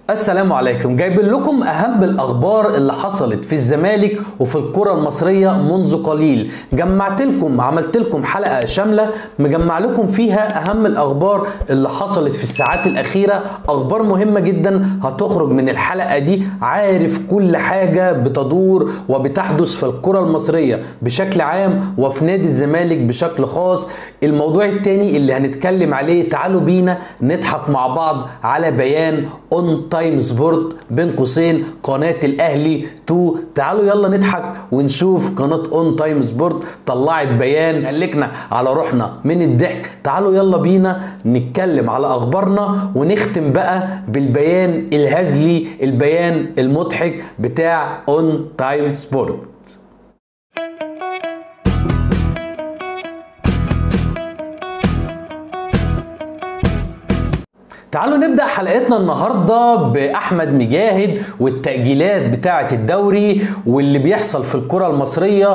السلام عليكم جايبين لكم اهم الاخبار اللي حصلت في الزمالك وفي الكره المصريه منذ قليل جمعت لكم عملت لكم حلقه شامله مجمع لكم فيها اهم الاخبار اللي حصلت في الساعات الاخيره اخبار مهمه جدا هتخرج من الحلقه دي عارف كل حاجه بتدور وبتحدث في الكره المصريه بشكل عام وفي نادي الزمالك بشكل خاص الموضوع التاني اللي هنتكلم عليه تعالوا بينا نضحك مع بعض على بيان اون تايم سبورت بين قوسين قناه الاهلي 2 تعالوا يلا نضحك ونشوف قناه اون تايم سبورت طلعت بيان قلكنا على روحنا من الضحك تعالوا يلا بينا نتكلم على اخبارنا ونختم بقى بالبيان الهزلي البيان المضحك بتاع اون تايم سبورت تعالوا نبدا حلقتنا النهارده باحمد مجاهد والتاجيلات بتاعه الدوري واللي بيحصل في الكره المصريه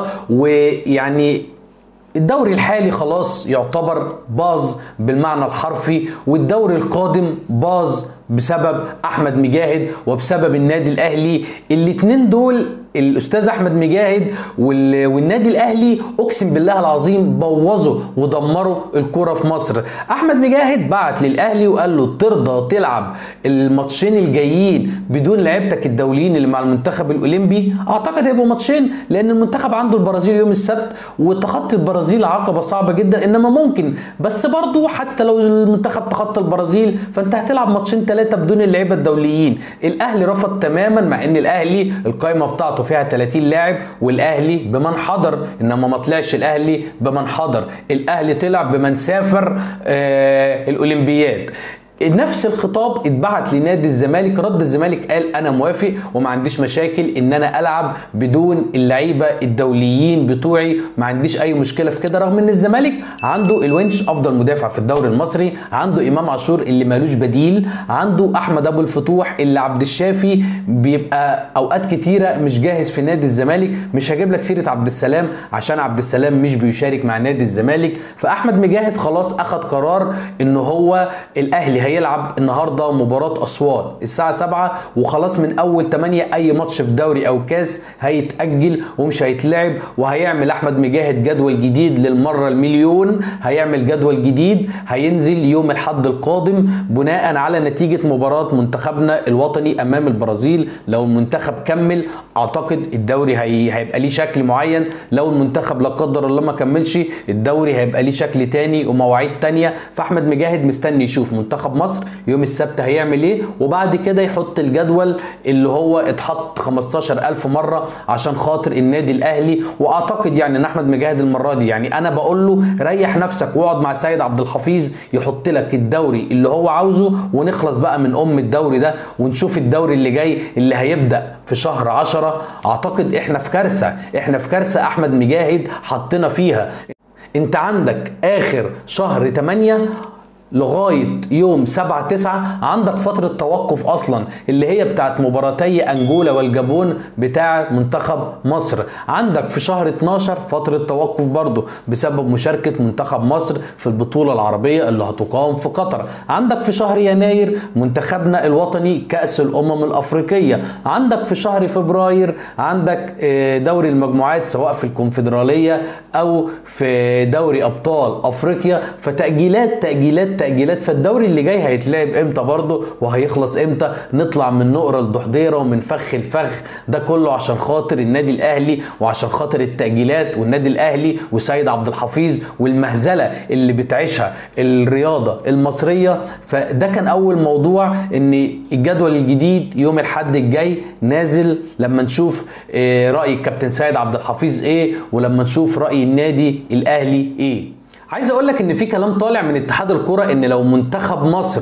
ويعني الدوري الحالي خلاص يعتبر باظ بالمعنى الحرفي والدوري القادم باظ بسبب احمد مجاهد وبسبب النادي الاهلي الاتنين دول الاستاذ احمد مجاهد والنادي الاهلي اقسم بالله العظيم بوظوا ودمروا الكوره في مصر احمد مجاهد بعت للاهلي وقال له ترضى تلعب الماتشين الجايين بدون لعيبتك الدوليين اللي مع المنتخب الاولمبي اعتقد هيبقوا ماتشين لان المنتخب عنده البرازيل يوم السبت وتخطي البرازيل عقبه صعبه جدا انما ممكن بس برضو حتى لو المنتخب تخطى البرازيل فانت هتلعب ماتشين ثلاثه بدون اللعيبه الدوليين الاهلي رفض تماما مع ان الاهلي القائمه بتاعته فيها 30 لاعب والاهلي بمن حضر انما ما طلعش الاهلي بمن حضر الاهلي طلع بمن سافر آه الاولمبياد نفس الخطاب اتبعت لنادي الزمالك رد الزمالك قال انا موافق وما عنديش مشاكل ان انا العب بدون اللعيبه الدوليين بتوعي ما عنديش اي مشكله في كده رغم ان الزمالك عنده الونش افضل مدافع في الدوري المصري عنده امام عاشور اللي مالوش بديل عنده احمد ابو الفتوح اللي عبد الشافي بيبقى اوقات كتيره مش جاهز في نادي الزمالك مش هجيب لك سيره عبد السلام عشان عبد السلام مش بيشارك مع نادي الزمالك فاحمد مجاهد خلاص اخذ قرار ان هو الاهلي هيلعب النهارده مباراه اسوان الساعه 7 وخلاص من اول 8 اي ماتش في دوري او كاس هيتاجل ومش هيتلعب وهيعمل احمد مجاهد جدول جديد للمره المليون هيعمل جدول جديد هينزل يوم الاحد القادم بناء على نتيجه مباراه منتخبنا الوطني امام البرازيل لو المنتخب كمل اعتقد الدوري هي... هيبقى ليه شكل معين لو المنتخب لا قدر الله ما كملش الدوري هيبقى ليه شكل تاني ومواعيد تانية فاحمد مجاهد مستني يشوف منتخب مصر يوم السبت هيعمل ايه وبعد كده يحط الجدول اللي هو اتحط 15000 مره عشان خاطر النادي الاهلي واعتقد يعني ان احمد مجاهد المره دي يعني انا بقول له ريح نفسك واقعد مع سيد عبد الحفيظ يحط لك الدوري اللي هو عاوزه ونخلص بقى من ام الدوري ده ونشوف الدوري اللي جاي اللي هيبدا في شهر 10 اعتقد احنا في كارثه احنا في كارثه احمد مجاهد حطنا فيها انت عندك اخر شهر 8 لغايه يوم 7 9 عندك فتره توقف اصلا اللي هي بتاعت مباراتي انجولا والجابون بتاع منتخب مصر عندك في شهر 12 فتره توقف برضه بسبب مشاركه منتخب مصر في البطوله العربيه اللي هتقام في قطر عندك في شهر يناير منتخبنا الوطني كاس الامم الافريقيه عندك في شهر فبراير عندك دوري المجموعات سواء في الكونفدراليه او في دوري ابطال افريقيا فتاجيلات تاجيلات تاجيلات فالدوري اللي جاي هيتلعب امتى برضه وهيخلص امتى نطلع من نقره لضحضيره ومن فخ الفخ ده كله عشان خاطر النادي الاهلي وعشان خاطر التاجيلات والنادي الاهلي وسيد عبد الحفيظ والمهزله اللي بتعيشها الرياضه المصريه فده كان اول موضوع ان الجدول الجديد يوم الاحد الجاي نازل لما نشوف راي الكابتن سيد عبد الحفيظ ايه ولما نشوف راي النادي الاهلي ايه عايز اقول لك ان في كلام طالع من اتحاد الكره ان لو منتخب مصر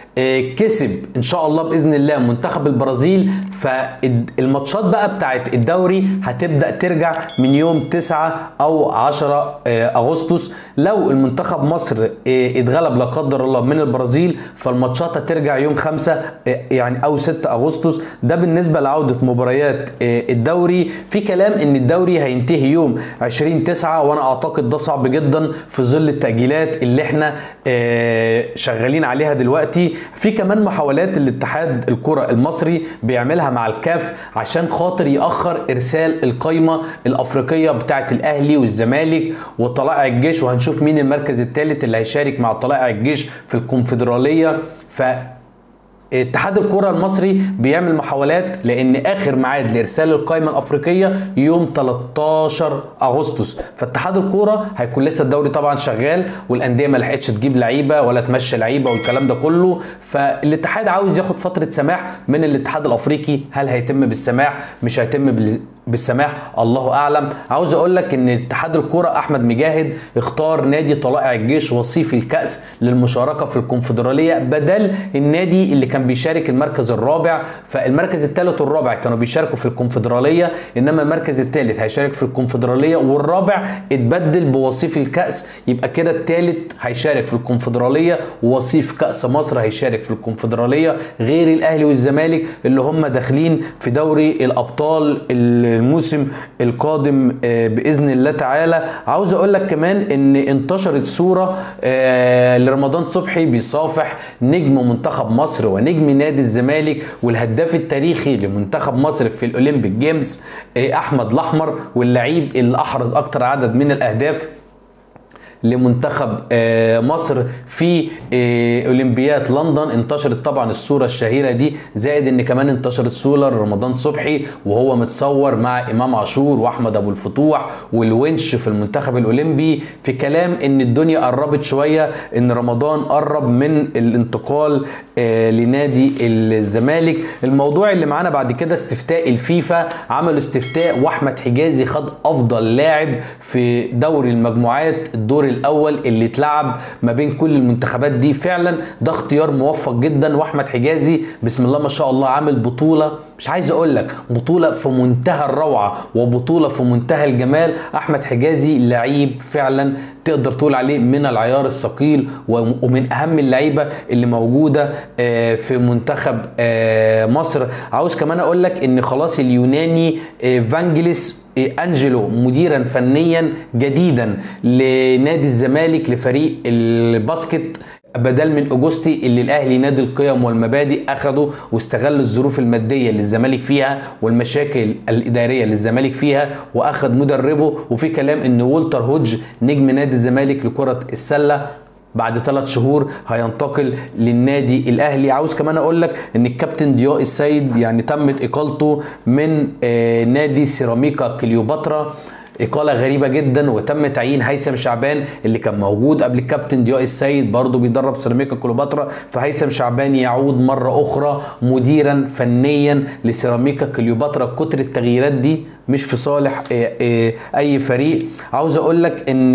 كسب ان شاء الله باذن الله منتخب البرازيل فالماتشات بقى بتاعت الدوري هتبدا ترجع من يوم 9 او 10 اغسطس لو المنتخب مصر اتغلب لا قدر الله من البرازيل فالماتشات هترجع يوم 5 يعني او 6 اغسطس ده بالنسبه لعوده مباريات الدوري في كلام ان الدوري هينتهي يوم 20 9 وانا اعتقد ده صعب جدا في ظل التاجيلات اللي احنا شغالين عليها دلوقتي في كمان محاولات الاتحاد الكره المصري بيعملها مع الكاف عشان خاطر ياخر ارسال القايمه الافريقيه بتاعه الاهلي والزمالك وطلائع الجيش وهنشوف مين المركز الثالث اللي هيشارك مع طلائع الجيش في الكونفدراليه ف اتحاد الكره المصري بيعمل محاولات لان اخر ميعاد لارسال القائمه الافريقيه يوم 13 اغسطس فاتحاد الكره هيكون لسه الدوري طبعا شغال والانديه ما لحقتش تجيب لعيبه ولا تمشي لعيبه والكلام ده كله فالاتحاد عاوز ياخد فتره سماح من الاتحاد الافريقي هل هيتم بالسماح مش هيتم بال... بالسماح الله اعلم عاوز اقول لك ان اتحاد الكره احمد مجاهد اختار نادي طلائع الجيش وصيف الكاس للمشاركه في الكونفدراليه بدل النادي اللي كان بيشارك المركز الرابع فالمركز الثالث والرابع كانوا بيشاركوا في الكونفدراليه انما المركز الثالث هيشارك في الكونفدراليه والرابع اتبدل بوصيف الكاس يبقى كده الثالث هيشارك في الكونفدراليه ووصيف كاس مصر هيشارك في الكونفدراليه غير الاهلي والزمالك اللي هم داخلين في دوري الابطال الموسم القادم باذن الله تعالى عاوز اقول لك كمان ان انتشرت صوره لرمضان صبحي بيصافح نجم منتخب مصر ونجم نادي الزمالك والهداف التاريخي لمنتخب مصر في الاولمبيك جيمز احمد الاحمر واللعيب اللي احرز اكتر عدد من الاهداف لمنتخب مصر في اولمبياد لندن انتشرت طبعا الصوره الشهيره دي زائد ان كمان انتشرت صوره رمضان صبحي وهو متصور مع امام عاشور واحمد ابو الفتوح والونش في المنتخب الاولمبي في كلام ان الدنيا قربت شويه ان رمضان قرب من الانتقال لنادي الزمالك الموضوع اللي معانا بعد كده استفتاء الفيفا عملوا استفتاء واحمد حجازي خد افضل لاعب في دوري المجموعات الدور الاول اللي اتلعب ما بين كل المنتخبات دي فعلا ده اختيار موفق جدا واحمد حجازي بسم الله ما شاء الله عامل بطوله مش عايز اقول لك بطوله في منتهى الروعه وبطوله في منتهى الجمال احمد حجازي لعيب فعلا تقدر تقول عليه من العيار الثقيل ومن اهم اللعيبه اللي موجوده في منتخب مصر عاوز كمان اقول لك ان خلاص اليوناني فانجليس انجلو مديرا فنيا جديدا لنادي الزمالك لفريق الباسكت بدل من اوجوستي اللي الاهلي نادي القيم والمبادئ اخده واستغل الظروف الماديه اللي الزمالك فيها والمشاكل الاداريه اللي الزمالك فيها واخد مدربه وفي كلام ان والتر هودج نجم نادي الزمالك لكره السله بعد ثلاث شهور هينتقل للنادي الاهلي عاوز كمان اقول لك ان الكابتن ضياء السيد يعني تمت اقالته من نادي سيراميكا كليوباترا إقالة غريبة جدا وتم تعيين هيثم شعبان اللي كان موجود قبل الكابتن ضياء السيد برضه بيدرب سيراميكا كليوباترا فهيثم شعبان يعود مرة أخرى مديرا فنيا لسيراميكا كليوباترا كتر التغييرات دي مش في صالح اي فريق عاوز اقول لك ان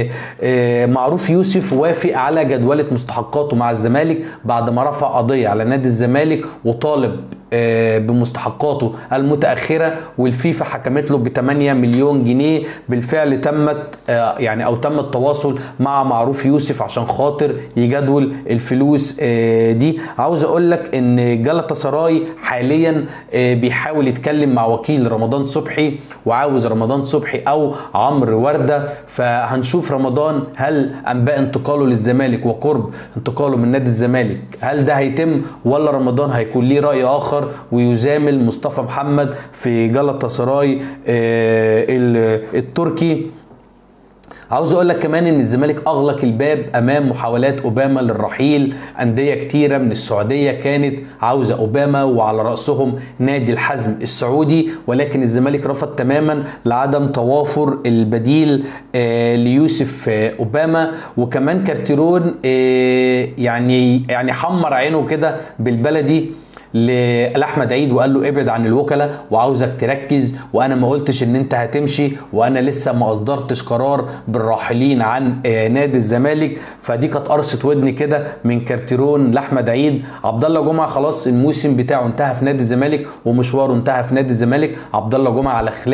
معروف يوسف وافق على جدولة مستحقاته مع الزمالك بعد ما رفع قضية على نادي الزمالك وطالب بمستحقاته المتأخرة والفيفا حكمت له ب 8 مليون جنيه بالفعل تمت يعني او تم التواصل مع معروف يوسف عشان خاطر يجدول الفلوس دي عاوز اقول لك ان جلطة سراي حاليا بيحاول يتكلم مع وكيل رمضان صبحي وعاوز رمضان صبحي او عمرو ورده فهنشوف رمضان هل انباء انتقاله للزمالك وقرب انتقاله من نادي الزمالك هل ده هيتم ولا رمضان هيكون ليه راي اخر ويزامل مصطفى محمد في جلطة سراي التركي عاوز اقول لك كمان ان الزمالك اغلق الباب امام محاولات اوباما للرحيل انديه كتيره من السعوديه كانت عاوزه اوباما وعلى راسهم نادي الحزم السعودي ولكن الزمالك رفض تماما لعدم توافر البديل آه ليوسف آه اوباما وكمان كارتيرون آه يعني يعني حمر عينه كده بالبلدي لاحمد عيد وقال له ابعد عن الوكلاء وعاوزك تركز وانا ما قلتش ان انت هتمشي وانا لسه ما اصدرتش قرار بالراحلين عن نادي الزمالك فدي كانت قرصه ودن كده من كارتيرون لاحمد عيد عبد الله جمعه خلاص الموسم بتاعه انتهى في نادي الزمالك ومشواره انتهى في نادي الزمالك عبد الله جمعه على خلاف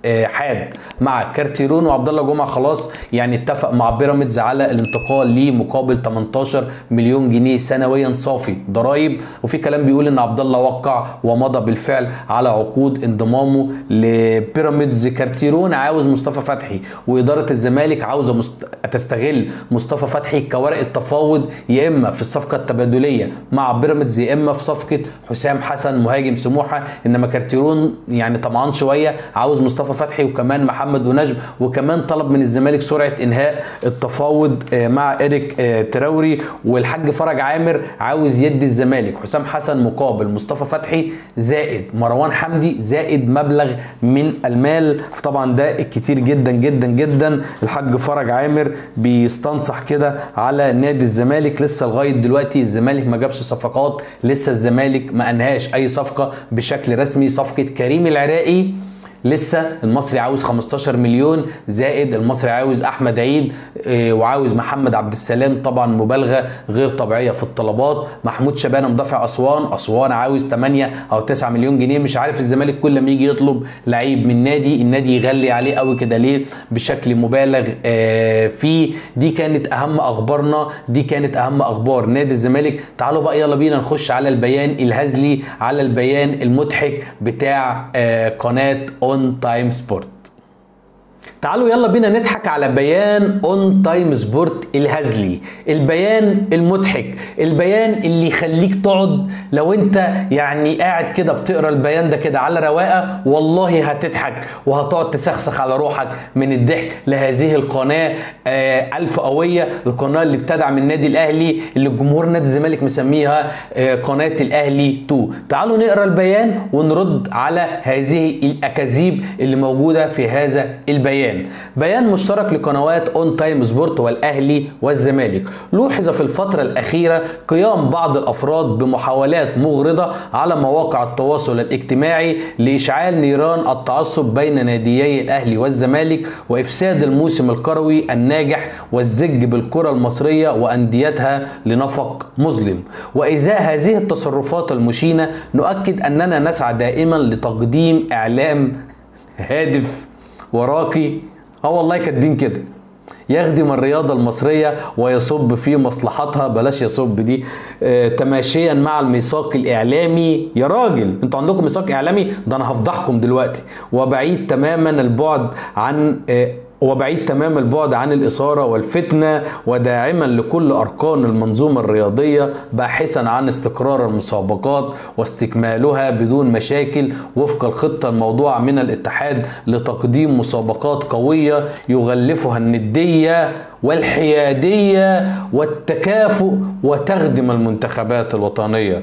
آه، حاد مع كارتيرون وعبد الله جمعه خلاص يعني اتفق مع بيراميدز على الانتقال ليه مقابل 18 مليون جنيه سنويا صافي ضرائب وفي كلام بيقول ان عبد الله وقع ومضى بالفعل على عقود انضمامه لبيراميدز كارتيرون عاوز مصطفى فتحي واداره الزمالك عاوزه مست... تستغل مصطفى فتحي كورقه تفاوض يا اما في الصفقه التبادليه مع بيراميدز يا اما في صفقه حسام حسن مهاجم سموحه انما كارتيرون يعني طمعان شويه عاوز مصطفى فتحي وكمان محمد ونجم وكمان طلب من الزمالك سرعه انهاء التفاوض آه، مع اريك آه، تراوري والحاج فرج عامر عاوز يدي الزمالك حسام حسن مقابل مصطفى فتحي زائد مروان حمدي زائد مبلغ من المال طبعا ده الكتير جدا جدا جدا الحاج فرج عامر بيستنصح كده على نادي الزمالك لسه لغايه دلوقتي الزمالك ما جابش صفقات لسه الزمالك ما انهاش اي صفقه بشكل رسمي صفقه كريم العراقي لسه المصري عاوز 15 مليون زائد المصري عاوز احمد عيد آه، وعاوز محمد عبد السلام طبعا مبالغه غير طبيعيه في الطلبات محمود شبانه مدافع اسوان اسوان عاوز 8 او 9 مليون جنيه مش عارف الزمالك كل ما يجي يطلب لعيب من نادي النادي يغلي عليه قوي كده ليه بشكل مبالغ آه، فيه دي كانت اهم اخبارنا دي كانت اهم اخبار نادي الزمالك تعالوا بقى يلا بينا نخش على البيان الهزلي على البيان المضحك بتاع آه، قناه اون تايم سبورت تعالوا يلا بينا نضحك على بيان اون تايم سبورت الهزلي البيان المضحك البيان اللي يخليك تقعد لو انت يعني قاعد كده بتقرا البيان ده كده على رواقه والله هتضحك وهتقعد تسخسخ على روحك من الضحك لهذه القناه آه الف قويه القناه اللي بتدعم النادي الاهلي اللي جمهور نادي الزمالك مسميها آه قناه الاهلي 2 تعالوا نقرا البيان ونرد على هذه الاكاذيب اللي موجوده في هذا البيان بيان مشترك لقنوات اون تايم سبورت والاهلي والزمالك لوحظ في الفتره الاخيره قيام بعض الافراد بمحاولات مغرضه على مواقع التواصل الاجتماعي لاشعال نيران التعصب بين ناديي الاهلي والزمالك وافساد الموسم الكروي الناجح والزج بالكره المصريه وانديتها لنفق مظلم وازاء هذه التصرفات المشينه نؤكد اننا نسعى دائما لتقديم اعلام هادف وراقي اه والله كاتبين كده يخدم الرياضة المصرية ويصب في مصلحتها بلاش يصب دي آه تماشيا مع الميثاق الإعلامي يا راجل انتوا عندكم ميثاق إعلامي ده أنا هفضحكم دلوقتي وبعيد تماما البعد عن آه وبعيد تمام البعد عن الإثارة والفتنة وداعما لكل أركان المنظومة الرياضية باحثا عن استقرار المسابقات واستكمالها بدون مشاكل وفق الخطة الموضوعة من الاتحاد لتقديم مسابقات قوية يغلفها الندية والحيادية والتكافؤ وتخدم المنتخبات الوطنية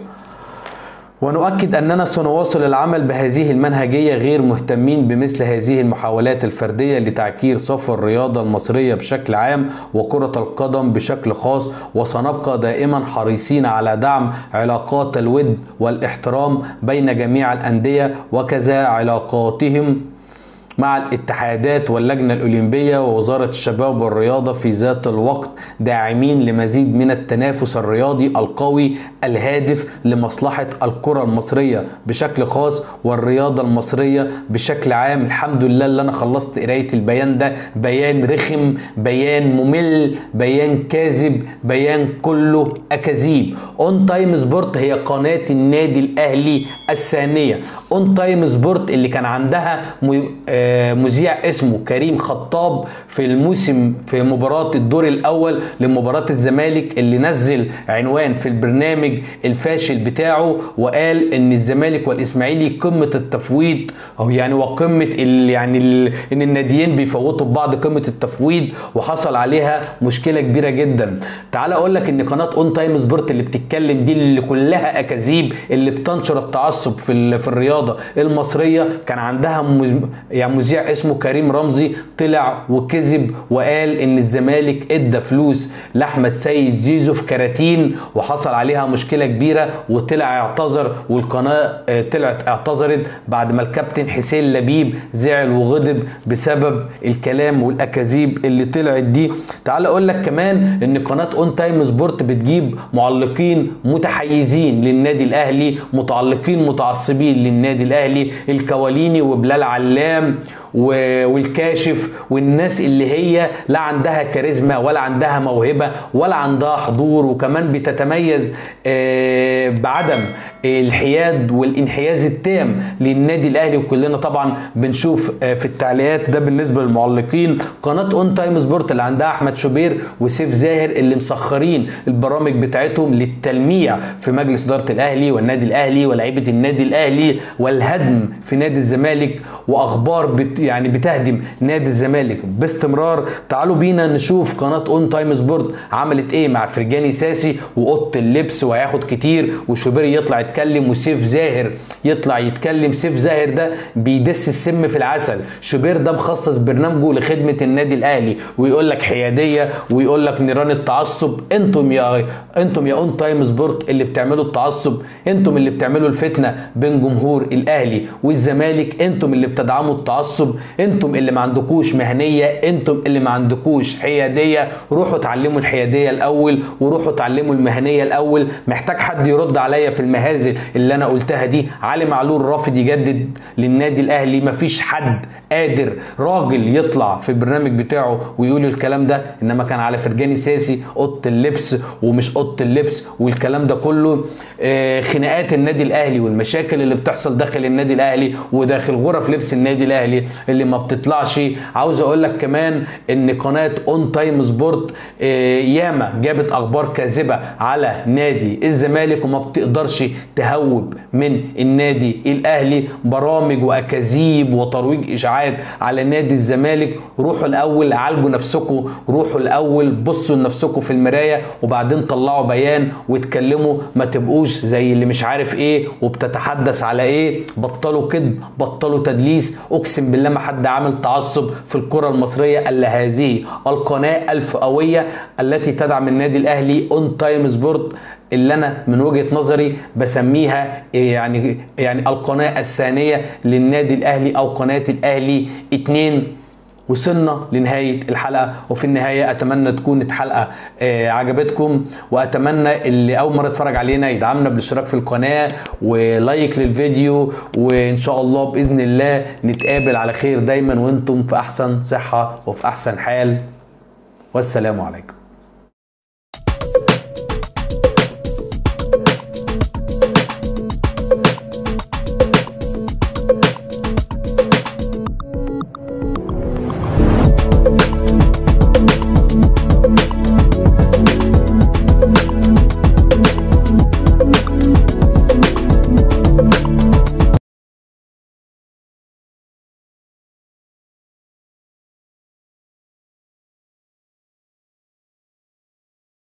ونؤكد أننا سنواصل العمل بهذه المنهجية غير مهتمين بمثل هذه المحاولات الفردية لتعكير صف الرياضة المصرية بشكل عام وكرة القدم بشكل خاص وسنبقى دائما حريصين على دعم علاقات الود والاحترام بين جميع الأندية وكذا علاقاتهم مع الاتحادات واللجنة الأولمبية ووزارة الشباب والرياضة في ذات الوقت داعمين لمزيد من التنافس الرياضي القوي الهادف لمصلحة الكرة المصرية بشكل خاص والرياضة المصرية بشكل عام الحمد لله اللي أنا خلصت قراية البيان ده بيان رخم بيان ممل بيان كاذب بيان كله أكاذيب اون تايم سبورت هي قناة النادي الأهلي الثانية اون تايم سبورت اللي كان عندها م... آه مذيع اسمه كريم خطاب في الموسم في مباراة الدور الأول لمباراة الزمالك اللي نزل عنوان في البرنامج الفاشل بتاعه وقال إن الزمالك والإسماعيلي قمة التفويض أو يعني وقمة ال يعني ال إن الناديين بيفوتوا ببعض قمة التفويض وحصل عليها مشكلة كبيرة جدا تعال أقول لك إن قناة أون تايم سبورت اللي بتتكلم دي اللي كلها أكاذيب اللي بتنشر التعصب في في الرياضة المصرية كان عندها مز... يعني مذيع اسمه كريم رمزي طلع وكذب وقال ان الزمالك ادى فلوس لاحمد سيد زيزو في كراتين وحصل عليها مشكله كبيره وطلع اعتذر والقناه طلعت اعتذرت بعد ما الكابتن حسين لبيب زعل وغضب بسبب الكلام والاكاذيب اللي طلعت دي تعال اقول لك كمان ان قناه اون تايم سبورت بتجيب معلقين متحيزين للنادي الاهلي متعلقين متعصبين للنادي الاهلي الكواليني وبلال علام و- والكاشف والناس اللي هي لا عندها كاريزما ولا عندها موهبه ولا عندها حضور وكمان بتتميز آه، بعدم الحياد والانحياز التام للنادي الاهلي وكلنا طبعا بنشوف آه، في التعليقات ده بالنسبه للمعلقين قناه اون تايم سبورت اللي عندها احمد شوبير وسيف زاهر اللي مسخرين البرامج بتاعتهم للتلميع في مجلس اداره الاهلي والنادي الاهلي ولاعيبه النادي الاهلي والهدم في نادي الزمالك واخبار بت يعني بتهدم نادي الزمالك باستمرار تعالوا بينا نشوف قناه اون تايم سبورت عملت ايه مع فرجاني ساسي واوضه اللبس وهياخد كتير وشوبير يطلع يتكلم وسيف زاهر يطلع يتكلم سيف زاهر ده بيدس السم في العسل شوبير ده مخصص برنامجه لخدمه النادي الاهلي ويقول لك حياديه ويقول لك نيران التعصب انتم يا انتم يا اون تايم سبورت اللي بتعملوا التعصب انتم اللي بتعملوا الفتنه بين جمهور الاهلي والزمالك انتم اللي بتدعموا التعصب انتم اللي ما عندكوش مهنيه انتم اللي ما عندكوش حياديه روحوا اتعلموا الحياديه الاول وروحوا اتعلموا المهنيه الاول محتاج حد يرد عليا في المهازل اللي انا قلتها دي علي معلول رافض يجدد للنادي الاهلي مفيش حد قادر راجل يطلع في البرنامج بتاعه ويقول الكلام ده انما كان على فرجاني ساسي اوضه اللبس ومش اوضه اللبس والكلام ده كله آه، خناقات النادي الاهلي والمشاكل اللي بتحصل داخل النادي الاهلي وداخل غرف لبس النادي الاهلي اللي ما بتطلعش عاوز اقول لك كمان ان قناه اون تايم سبورت آه، ياما جابت اخبار كاذبه على نادي الزمالك وما بتقدرش تهوب من النادي الاهلي برامج واكاذيب وترويج اشاعات على نادي الزمالك روحوا الاول عالجوا نفسكم روحوا الاول بصوا لنفسكم في المرايه وبعدين طلعوا بيان واتكلموا ما تبقوش زي اللي مش عارف ايه وبتتحدث على ايه بطلوا كذب بطلوا تدليس اقسم بالله ما حد عامل تعصب في الكره المصريه الا هذه القناه الفئويه التي تدعم النادي الاهلي اون تايم سبورت اللي انا من وجهه نظري بسميها يعني يعني القناه الثانيه للنادي الاهلي او قناه الاهلي اتنين وصلنا لنهاية الحلقة وفي النهاية أتمنى تكون الحلقة آه، عجبتكم وأتمنى اللي أول مرة يتفرج علينا يدعمنا بالاشتراك في القناة ولايك للفيديو وإن شاء الله بإذن الله نتقابل على خير دايما وأنتم في أحسن صحة وفي أحسن حال والسلام عليكم